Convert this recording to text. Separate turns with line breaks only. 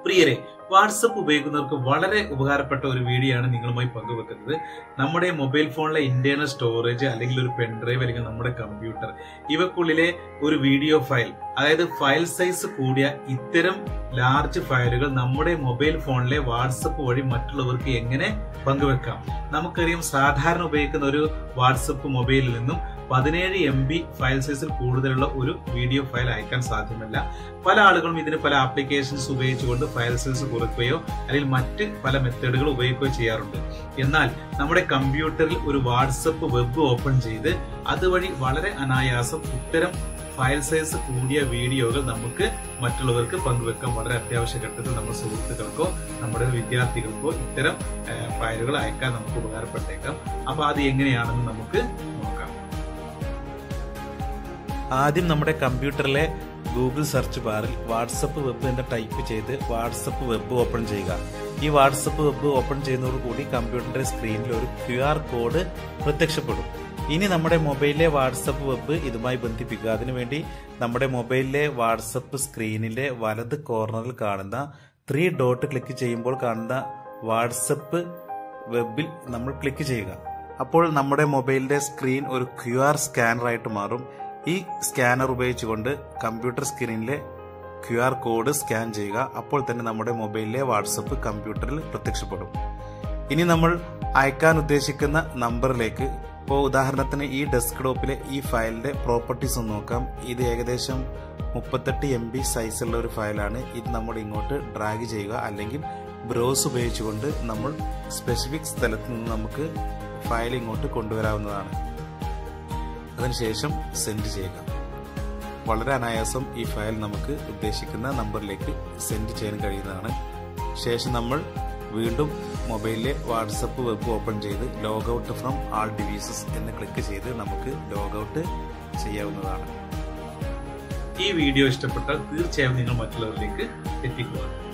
പ്രിയരെ വാട്സപ്പ് ഉപയോഗിക്കുന്നവർക്ക് വളരെ ഉപകാരപ്പെട്ട ഒരു വീഡിയോ ആണ് നിങ്ങളുമായി പങ്കുവെക്കുന്നത് നമ്മുടെ മൊബൈൽ ഫോണിലെ ഇന്റേണൽ സ്റ്റോറേജ് അല്ലെങ്കിൽ ഒരു പെൻഡ്രൈവ് അല്ലെങ്കിൽ നമ്മുടെ കമ്പ്യൂട്ടർ ഇവക്കുള്ളിലെ ഒരു വീഡിയോ ഫയൽ അതായത് ഫയൽ സൈസ് കൂടിയ ഇത്തരം ലാർജ് ഫയലുകൾ നമ്മുടെ മൊബൈൽ ഫോണിലെ വാട്സപ്പ് വഴി മറ്റുള്ളവർക്ക് എങ്ങനെ പങ്കുവെക്കാം നമുക്കറിയാം സാധാരണ ഉപയോഗിക്കുന്ന ഒരു വാട്സപ്പ് മൊബൈലിൽ നിന്നും പതിനേഴ് എം ബി ഫയൽ സൈസിൽ കൂടുതലുള്ള ഒരു വീഡിയോ ഫയൽ അയക്കാൻ സാധ്യമല്ല പല ആളുകളും ഇതിന് പല ആപ്ലിക്കേഷൻസ് ഉപയോഗിച്ചുകൊണ്ട് ഫയൽ സൈസ് കുറയ്ക്കുകയോ അല്ലെങ്കിൽ മറ്റ് പല മെത്തേഡുകൾ ഉപയോഗിക്കുകയോ ചെയ്യാറുണ്ട് എന്നാൽ നമ്മുടെ കമ്പ്യൂട്ടറിൽ ഒരു വാട്സപ്പ് വെബ് ഓപ്പൺ ചെയ്ത് അതുവഴി വളരെ അനായാസം ഇത്തരം ഫയൽ സൈസ് കൂടിയ വീഡിയോകൾ നമുക്ക് മറ്റുള്ളവർക്ക് പങ്കുവെക്കാം വളരെ അത്യാവശ്യ ഘട്ടത്തിൽ നമ്മുടെ സുഹൃത്തുക്കൾക്കോ നമ്മുടെ വിദ്യാർത്ഥികൾക്കോ ഇത്തരം ഏഹ്, ഫയലുകൾ അയക്കാൻ നമുക്ക് ഉപകാരപ്പെട്ടേക്കാം അപ്പൊ അത് എങ്ങനെയാണെന്ന് നമുക്ക് നോക്കാം
ആദ്യം നമ്മുടെ കമ്പ്യൂട്ടറിലെ ഗൂഗിൾ സെർച്ച് ബാറിൽ വാട്സപ്പ് വെബ് എന്ന് ടൈപ്പ് ചെയ്ത് വാട്സപ്പ് വെബ് ഓപ്പൺ ചെയ്യുക ഈ വാട്സപ്പ് വെബ് ഓപ്പൺ ചെയ്യുന്നതോടുകൂടി കമ്പ്യൂട്ടറിന്റെ സ്ക്രീനിൽ ഒരു ക്യു ആർ കോഡ് പ്രത്യക്ഷപ്പെടും ഇനി നമ്മുടെ മൊബൈലിലെ വാട്സപ്പ് വെബ് ഇതുമായി ബന്ധിപ്പിക്കുക അതിനുവേണ്ടി നമ്മുടെ മൊബൈലിലെ വാട്സപ്പ് സ്ക്രീനിലെ വലത് കോർണറിൽ കാണുന്ന ത്രീ ഡോട്ട് ക്ലിക്ക് ചെയ്യുമ്പോൾ കാണുന്ന വാട്സപ്പ് വെബിൽ നമ്മൾ ക്ലിക്ക് ചെയ്യുക അപ്പോൾ നമ്മുടെ മൊബൈലിന്റെ സ്ക്രീൻ ഒരു ക്യു ആർ സ്കാനറായിട്ട് മാറും ഈ സ്കാനർ ഉപയോഗിച്ചുകൊണ്ട് കമ്പ്യൂട്ടർ സ്ക്രീനിലെ ക്യു ആർ കോഡ് സ്കാൻ ചെയ്യുക അപ്പോൾ തന്നെ നമ്മുടെ മൊബൈലിലെ വാട്സപ്പ് കമ്പ്യൂട്ടറിൽ പ്രത്യക്ഷപ്പെടും ഇനി നമ്മൾ അയക്കാൻ ഉദ്ദേശിക്കുന്ന നമ്പറിലേക്ക് ഇപ്പോൾ ഉദാഹരണത്തിന് ഈ ഡെസ്ക്ടോപ്പിലെ ഈ ഫയലിന്റെ പ്രോപ്പർട്ടീസ് ഒന്ന് നോക്കാം ഇത് ഏകദേശം മുപ്പത്തെട്ട് എം ബി സൈസുള്ള ഒരു ഫയലാണ് ഇത് നമ്മൾ ഇങ്ങോട്ട് ഡ്രാഗ് ചെയ്യുക അല്ലെങ്കിൽ ബ്രൗസ് ഉപയോഗിച്ചുകൊണ്ട് നമ്മൾ സ്പെസിഫിക് സ്ഥലത്ത് നിന്ന് നമുക്ക് ഫയൽ ഇങ്ങോട്ട് കൊണ്ടുവരാവുന്നതാണ് അതിനുശേഷം സെൻഡ് ചെയ്യുക വളരെ അനായാസം ഈ ഫയൽ നമുക്ക് ഉദ്ദേശിക്കുന്ന നമ്പറിലേക്ക് സെൻഡ് ചെയ്യാൻ കഴിയുന്നതാണ് ശേഷം നമ്മൾ വീണ്ടും മൊബൈലിലെ വാട്സപ്പ് വെബ് ഓപ്പൺ ചെയ്ത് log out from all devices എന്ന് ക്ലിക്ക് ചെയ്ത് നമുക്ക് ലോഗ് ഔട്ട് ചെയ്യാവുന്നതാണ്
ഈ വീഡിയോ ഇഷ്ടപ്പെട്ടാൽ തീർച്ചയായും നിങ്ങൾ മറ്റുള്ളവരിലേക്ക് എത്തിക്കുക